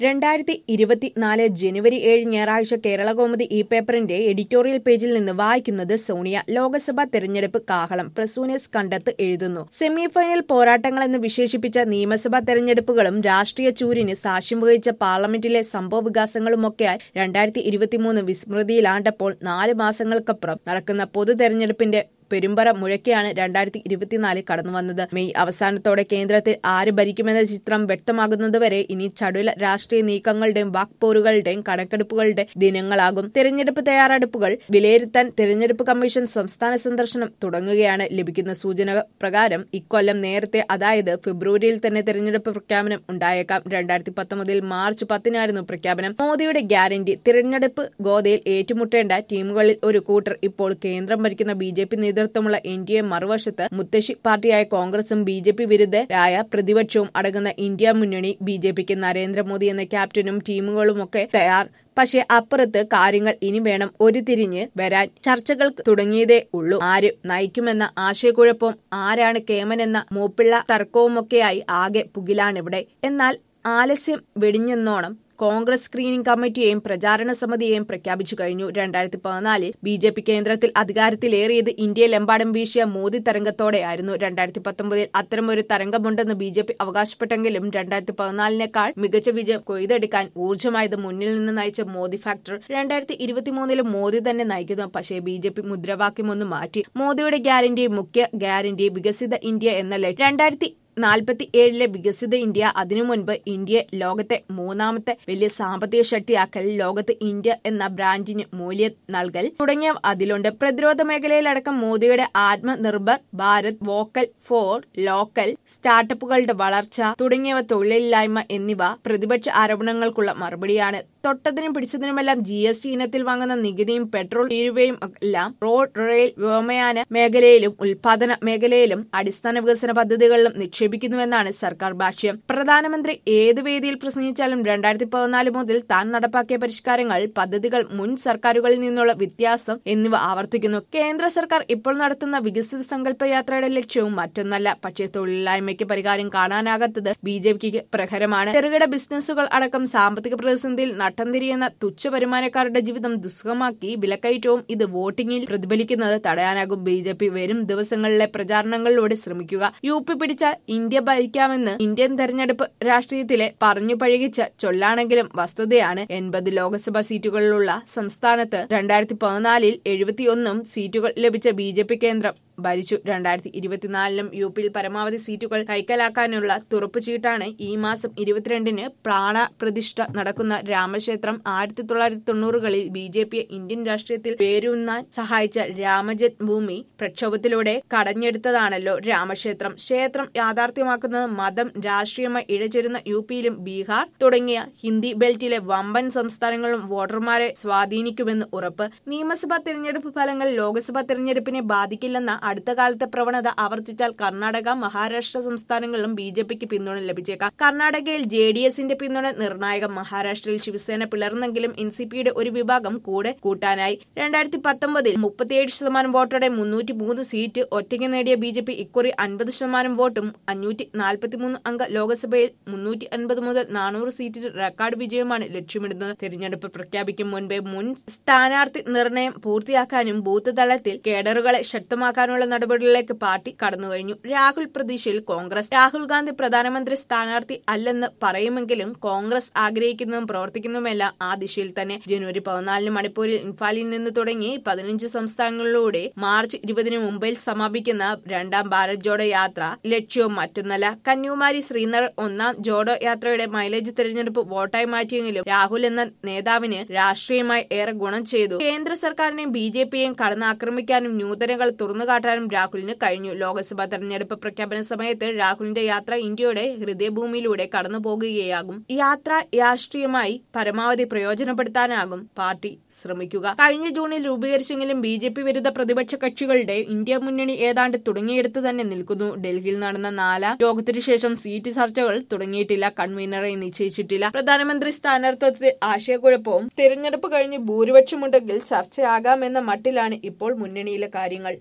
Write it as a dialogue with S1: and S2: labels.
S1: രണ്ടായിരത്തി ഇരുപത്തിനാല് ജനുവരി ഏഴ് ഞായറാഴ്ച കേരളകൗമുദി ഈ പേപ്പറിന്റെ എഡിറ്റോറിയൽ പേജിൽ നിന്ന് വായിക്കുന്നത് സോണിയ ലോക്സഭാ തെരഞ്ഞെടുപ്പ് കാഹളം പ്രസൂനസ് കണ്ടത്ത് എഴുതുന്നു സെമിഫൈനൽ പോരാട്ടങ്ങളെന്ന് വിശേഷിപ്പിച്ച നിയമസഭാ തെരഞ്ഞെടുപ്പുകളും രാഷ്ട്രീയ ചൂരിന് സാക്ഷ്യം വഹിച്ച പാർലമെന്റിലെ സംഭവ വികാസങ്ങളുമൊക്കെയായി രണ്ടായിരത്തി ഇരുപത്തിമൂന്ന് വിസ്മൃതിയിലാണ്ടപ്പോൾ നാല് മാസങ്ങൾക്കപ്പുറം നടക്കുന്ന പൊതു തെരഞ്ഞെടുപ്പിന്റെ പെരുമ്പറ മുഴക്കെയാണ് രണ്ടായിരത്തി ഇരുപത്തിനാലിൽ കടന്നുവന്നത് മെയ് അവസാനത്തോടെ കേന്ദ്രത്തിൽ ആര് ഭരിക്കുമെന്ന ചിത്രം വ്യക്തമാകുന്നതുവരെ ഇനി ചടുല രാഷ്ട്രീയ നീക്കങ്ങളുടെയും വാക്പോരുകളുടെയും കണക്കെടുപ്പുകളുടെ ദിനങ്ങളാകും തെരഞ്ഞെടുപ്പ് തയ്യാറെടുപ്പുകൾ വിലയിരുത്താൻ തെരഞ്ഞെടുപ്പ് കമ്മീഷൻ സംസ്ഥാന സന്ദർശനം തുടങ്ങുകയാണ് ലഭിക്കുന്ന സൂചന പ്രകാരം ഇക്കൊല്ലം നേരത്തെ അതായത് ഫെബ്രുവരിയിൽ തന്നെ തെരഞ്ഞെടുപ്പ് പ്രഖ്യാപനം ഉണ്ടായേക്കാം രണ്ടായിരത്തി പത്തൊമ്പതിൽ മാർച്ച് പത്തിനായിരുന്നു പ്രഖ്യാപനം മോദിയുടെ ഗ്യാരണ്ടി തിരഞ്ഞെടുപ്പ് ഗോതയിൽ ഏറ്റുമുട്ടേണ്ട ടീമുകളിൽ ഒരു കൂട്ടർ ഇപ്പോൾ കേന്ദ്രം ഭരിക്കുന്ന ബി ജെ പി നേതൃത്വമുള്ള എൻ ഡി എ മറുവശത്ത് മുത്തശ്ശി പാർട്ടിയായ കോൺഗ്രസും ബി ജെ പി വിരുദ്ധരായ പ്രതിപക്ഷവും അടങ്ങുന്ന ഇന്ത്യ മുന്നണി ബി ജെ പിക്ക് നരേന്ദ്രമോദി എന്ന ക്യാപ്റ്റനും ടീമുകളുമൊക്കെ തയ്യാർ പക്ഷേ അപ്പുറത്ത് കാര്യങ്ങൾ ഇനി വേണം ഒരു തിരിഞ്ഞ് വരാൻ ചർച്ചകൾ തുടങ്ങിയതേ ഉള്ളൂ ആര് നയിക്കുമെന്ന ആശയക്കുഴപ്പവും ആരാണ് കേമനെന്ന മൂപ്പിള്ള തർക്കവുമൊക്കെയായി ആകെ പുകിലാണിവിടെ എന്നാൽ ആലസ്യം വെടിഞ്ഞെന്നോണം കോൺഗ്രസ് സ്ക്രീനിംഗ് കമ്മിറ്റിയെയും പ്രചാരണ സമിതിയെയും പ്രഖ്യാപിച്ചു കഴിഞ്ഞു രണ്ടായിരത്തി പതിനാലിൽ ബി ജെ പി കേന്ദ്രത്തിൽ അധികാരത്തിലേറിയത് ഇന്ത്യയിലെമ്പാടും വീശിയ മോദി തരംഗത്തോടെയായിരുന്നു രണ്ടായിരത്തി പത്തൊമ്പതിൽ അത്തരമൊരു തരംഗമുണ്ടെന്ന് ബി ജെ പി അവകാശപ്പെട്ടെങ്കിലും രണ്ടായിരത്തി പതിനാലിനേക്കാൾ മികച്ച വിജയം കൊയ്തെടുക്കാൻ ഊർജ്ജമായത് മുന്നിൽ നിന്ന് നയിച്ച മോദി ഫാക്ടർ രണ്ടായിരത്തി ഇരുപത്തിമൂന്നിലും മോദി തന്നെ നയിക്കുന്നു പക്ഷേ ബി ജെ പി മുദ്രാവാക്യം ഒന്ന് മാറ്റി മോദിയുടെ ഗ്യാരണ്ടി മുഖ്യ ഗ്യാരണ്ടി വികസിത ഇന്ത്യ എന്നല്ല രണ്ടായിരത്തി നാൽപ്പത്തി ഏഴിലെ വികസിത ഇന്ത്യ അതിനു മുൻപ് ഇന്ത്യ ലോകത്തെ മൂന്നാമത്തെ വലിയ സാമ്പത്തിക ശക്തിയാക്കൽ ലോകത്ത് ഇന്ത്യ എന്ന ബ്രാൻഡിന് മൂല്യം നൽകൽ തുടങ്ങിയ അതിലുണ്ട് പ്രതിരോധ മേഖലയിലടക്കം മോദിയുടെ Atmanirbhar Bharat vocal for local സ്റ്റാർട്ടപ്പുകളുടെ വളർച്ച തുടങ്ങിയവ തൊഴിലില്ലായ്മ എന്നിവ പ്രതിപക്ഷ ആരോപണങ്ങൾക്കുള്ള മറുപടിയാണ് തൊട്ടതിനും പിടിച്ചതിനുമെല്ലാം ജി എസ് ടി ഇനത്തിൽ വാങ്ങുന്ന നികുതിയും പെട്രോൾ തീരുവയും എല്ലാം റോഡ് റെയിൽ വ്യോമയാന മേഖലയിലും ഉൽപാദന മേഖലയിലും അടിസ്ഥാന വികസന പദ്ധതികളിലും നിക്ഷേപിക്കുന്നുവെന്നാണ് സർക്കാർ ഭാഷ്യം പ്രധാനമന്ത്രി ഏത് വേദിയിൽ പ്രസംഗിച്ചാലും രണ്ടായിരത്തി പതിനാല് മുതൽ താൻ നടപ്പാക്കിയ പരിഷ്കാരങ്ങൾ പദ്ധതികൾ മുൻ സർക്കാരുകളിൽ നിന്നുള്ള വ്യത്യാസം എന്നിവ ആവർത്തിക്കുന്നു കേന്ദ്ര സർക്കാർ ഇപ്പോൾ നടത്തുന്ന വികസിത സങ്കല്പ യാത്രയുടെ ലക്ഷ്യവും മറ്റൊന്നല്ല പക്ഷേ തൊഴിലില്ലായ്മയ്ക്ക് പരിഹാരം കാണാനാകാത്തത് ബി ജെ പിക്ക് പ്രഹരമാണ് ചെറുകിട ബിസിനസ്സുകൾ അടക്കം സാമ്പത്തിക പ്രതിസന്ധിയിൽ നട്ടം തിരിയുന്ന തുച്ഛ വരുമാനക്കാരുടെ ജീവിതം ദുസ്സഹമാക്കി വിലക്കയറ്റവും ഇത് വോട്ടിംഗിൽ പ്രതിഫലിക്കുന്നത് തടയാനാകും ബി ജെ പി വരും ദിവസങ്ങളിലെ പ്രചാരണങ്ങളിലൂടെ ശ്രമിക്കുക യു പി പിടിച്ചാൽ ഇന്ത്യ ഭരിക്കാമെന്ന് ഇന്ത്യൻ തെരഞ്ഞെടുപ്പ് രാഷ്ട്രീയത്തിലെ പറഞ്ഞു പഴകിച്ച ചൊല്ലാണെങ്കിലും വസ്തുതയാണ് എൺപത് ലോക്സഭാ സീറ്റുകളിലുള്ള സംസ്ഥാനത്ത് രണ്ടായിരത്തി പതിനാലിൽ എഴുപത്തിയൊന്നും സീറ്റുകൾ ലഭിച്ച ബി ജെ പി കേന്ദ്രം ഭരിച്ചു രണ്ടായിരത്തി ഇരുപത്തിനാലിലും യു പിയിൽ പരമാവധി സീറ്റുകൾ കൈക്കലാക്കാനുള്ള തുറപ്പുചീട്ടാണ് ഈ മാസം ഇരുപത്തിരണ്ടിന് പ്രാണ പ്രതിഷ്ഠ നടക്കുന്ന രാമക്ഷേത്രം ആയിരത്തി തൊള്ളായിരത്തി തൊണ്ണൂറുകളിൽ ബി ജെ പിയെ ഇന്ത്യൻ രാഷ്ട്രീയത്തിൽ പേരുന്നാൻ സഹായിച്ച രാമജത് ഭൂമി പ്രക്ഷോഭത്തിലൂടെ കടഞ്ഞെടുത്തതാണല്ലോ രാമക്ഷേത്രം ക്ഷേത്രം യാഥാർത്ഥ്യമാക്കുന്നത് മതം രാഷ്ട്രീയമായി ഇഴചേരുന്ന യു പിയിലും ബീഹാർ തുടങ്ങിയ ഹിന്ദി ബെൽറ്റിലെ വമ്പൻ സംസ്ഥാനങ്ങളും വോട്ടർമാരെ സ്വാധീനിക്കുമെന്ന് ഉറപ്പ് നിയമസഭാ തെരഞ്ഞെടുപ്പ് ഫലങ്ങൾ ലോക്സഭാ തെരഞ്ഞെടുപ്പിനെ ബാധിക്കില്ലെന്ന അടുത്ത കാലത്തെ പ്രവണത ആവർത്തിച്ചാൽ കർണാടക മഹാരാഷ്ട്ര സംസ്ഥാനങ്ങളിലും ബി ജെ പിക്ക് പിന്തുണ ലഭിച്ചേക്കാം കർണാടകയിൽ ജെ ഡി എസിന്റെ പിന്തുണ നിർണായകം മഹാരാഷ്ട്രയിൽ ശിവസേന പിളർന്നെങ്കിലും എൻ സി പിയുടെ ഒരു വിഭാഗം കൂടെ കൂട്ടാനായി രണ്ടായിരത്തി പത്തൊമ്പതിൽ മുപ്പത്തിയേഴ് ശതമാനം വോട്ടോടെ മുന്നൂറ്റി മൂന്ന് സീറ്റ് ഒറ്റയ്ക്ക് നേടിയ ബി ജെ പി ഇക്കുറി അൻപത് ശതമാനം വോട്ടും അഞ്ഞൂറ്റി നാൽപ്പത്തിമൂന്ന് അംഗ ലോക്സഭയിൽ മുന്നൂറ്റി അൻപത് മുതൽ നാനൂറ് സീറ്റിൽ റെക്കോർഡ് വിജയമാണ് ലക്ഷ്യമിടുന്നത് തിരഞ്ഞെടുപ്പ് പ്രഖ്യാപിക്കും മുൻപേ മുൻ സ്ഥാനാർത്ഥി നിർണയം പൂർത്തിയാക്കാനും ബൂത്ത് തലത്തിൽ കേഡറുകളെ ശക്തമാക്കാനുള്ള നടപടികളിലേക്ക് പാർട്ടി കടന്നുകഴിഞ്ഞു രാഹുൽ പ്രതീക്ഷയിൽ കോൺഗ്രസ് രാഹുൽ ഗാന്ധി പ്രധാനമന്ത്രി സ്ഥാനാർത്ഥി അല്ലെന്ന് പറയുമെങ്കിലും കോൺഗ്രസ് ആഗ്രഹിക്കുന്നതും പ്രവർത്തിക്കുന്നതുമെല്ലാം ആ ദിശയിൽ തന്നെ ജനുവരി പതിനാലിന് മണിപ്പൂരിൽ ഇംഫാലിൽ നിന്ന് തുടങ്ങി പതിനഞ്ച് സംസ്ഥാനങ്ങളിലൂടെ മാർച്ച് ഇരുപതിന് മുംബൈയിൽ സമാപിക്കുന്ന രണ്ടാം ഭാരത് ജോഡോ യാത്ര ലക്ഷ്യവും മറ്റൊന്നല്ല കന്യാകുമാരി ശ്രീനഗർ ഒന്നാം ജോഡോ യാത്രയുടെ മൈലേജ് തെരഞ്ഞെടുപ്പ് വോട്ടായി മാറ്റിയെങ്കിലും രാഹുൽ എന്ന നേതാവിന് രാഷ്ട്രീയമായി ഏറെ ഗുണം ചെയ്തു കേന്ദ്ര സർക്കാരിനെയും ബി ജെ പിയെയും കടന്നാക്രമിക്കാനും ന്യൂനതകൾ തുറന്നുകാട്ടാനും രാഹുലിന് കഴിഞ്ഞു ലോക്സഭാ തെരഞ്ഞെടുപ്പ് പ്രഖ്യാപന സമയത്ത് രാഹുലിന്റെ യാത്ര ഇന്ത്യയുടെ ഹൃദയഭൂമിയിലൂടെ കടന്നു പോകുകയാകും യാത്ര രാഷ്ട്രീയമായി പരമാവധി പ്രയോജനപ്പെടുത്താനാകും പാർട്ടി ശ്രമിക്കുക കഴിഞ്ഞ ജൂണിൽ രൂപീകരിച്ചെങ്കിലും ബി ജെ പി വിരുദ്ധ പ്രതിപക്ഷ കക്ഷികളുടെ ഇന്ത്യ മുന്നണി ഏതാണ്ട് തുടങ്ങിയെടുത്ത് തന്നെ നിൽക്കുന്നു ഡൽഹിയിൽ നടന്ന നാലാം യോഗത്തിനു ശേഷം സീറ്റ് ചർച്ചകൾ തുടങ്ങിയിട്ടില്ല കൺവീനറെ നിശ്ചയിച്ചിട്ടില്ല പ്രധാനമന്ത്രി സ്ഥാനാർത്ഥിത്വത്തിൽ ആശയക്കുഴപ്പവും തിരഞ്ഞെടുപ്പ് കഴിഞ്ഞ് ഭൂരിപക്ഷമുണ്ടെങ്കിൽ ചർച്ചയാകാമെന്ന മട്ടിലാണ് ഇപ്പോൾ മുന്നണിയിലെ കാര്യങ്ങൾ